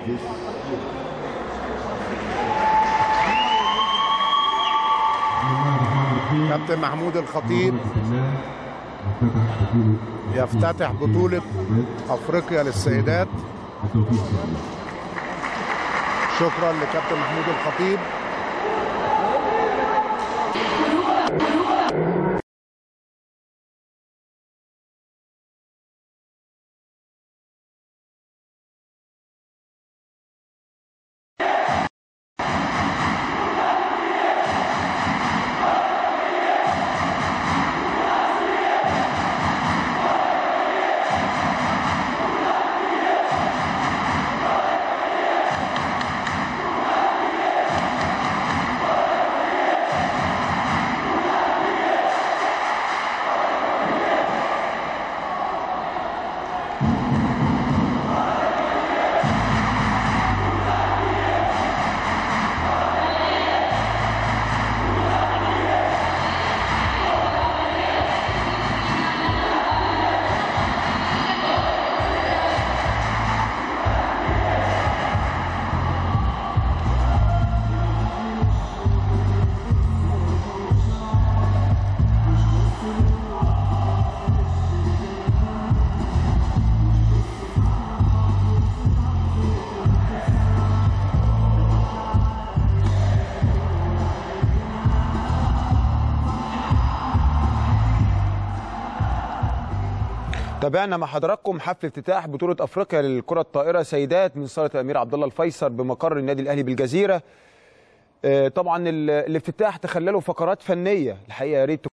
كابتن محمود الخطيب يفتتح بطولة أفريقيا للسيدات شكرا لكابتن محمود الخطيب تابعنا مع حضراتكم حفل افتتاح بطولة افريقيا للكرة الطائرة سيدات من صالة الامير عبد الله الفيصل بمقر النادي الاهلي بالجزيرة. آه، طبعا ال- الافتتاح تخلله فقرات فنية الحقيقة يا ريت